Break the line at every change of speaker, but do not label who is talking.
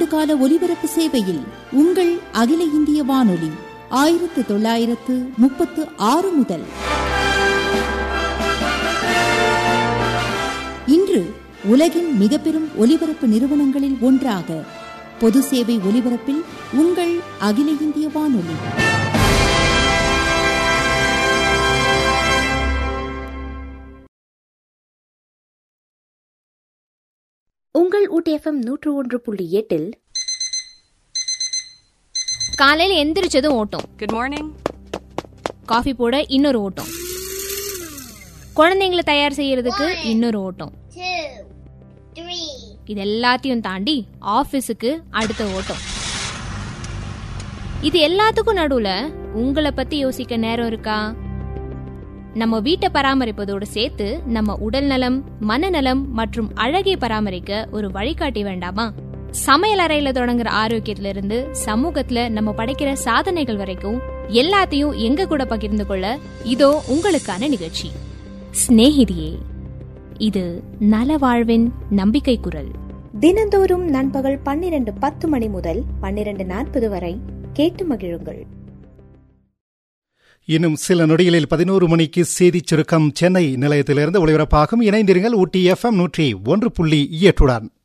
ராவுகால ஒலிபரப்பு சேவையில் உங்கள் அகில இந்திய வானொலி ஆயிரத்து தொள்ளாயிரத்து முப்பத்து ஆறு முதல் இன்று உலகின் மிக பெரும் ஒலிபரப்பு நிறுவனங்களில் ஒன்றாக பொது சேவை ஒலிபரப்பில் உங்கள் அகில இந்திய வானொலி
உங்கள் ஊட்டி எஃப்எம் நூற்று ஒன்று புள்ளி எட்டில்
காலையில எந்திரிச்சதும் ஓட்டம்
Good morning.
காஃபி போட இன்னொரு ஓட்டம் குழந்தைங்களை தயார் செய்யறதுக்கு இன்னொரு ஓட்டம்
two, three,
இது எல்லாத்தையும் தாண்டி ஆபீஸுக்கு அடுத்த ஓட்டம் இது எல்லாத்துக்கும் நடுவுல உங்களை பத்தி யோசிக்க நேரம் இருக்கா நம்ம வீட்டை பராமரிப்பதோடு சேர்த்து நம்ம உடல் நலம் மனநலம் மற்றும் அழகை பராமரிக்க ஒரு வழிகாட்டி வேண்டாமா சமையல் அறையில தொடங்குற ஆரோக்கியத்துல இருந்து சமூகத்துல நம்ம படைக்கிற சாதனைகள் வரைக்கும் எல்லாத்தையும் எங்க கூட பகிர்ந்து கொள்ள இதோ உங்களுக்கான நிகழ்ச்சி சிநேகிதியே இது நல வாழ்வின் நம்பிக்கை குரல்
தினந்தோறும் நண்பகல் பன்னிரண்டு பத்து மணி முதல் பன்னிரண்டு நாற்பது வரை கேட்டு மகிழுங்கள்
இன்னும் சில நொடிகளில் பதினோரு மணிக்கு செய்திச் சுருக்கம் சென்னை நிலையத்திலிருந்து ஒளிபரப்பாகும் இணைந்திருங்கள் ஊட்டி எஃப்எம் நூற்றி ஒன்று புள்ளி எட்டுடன்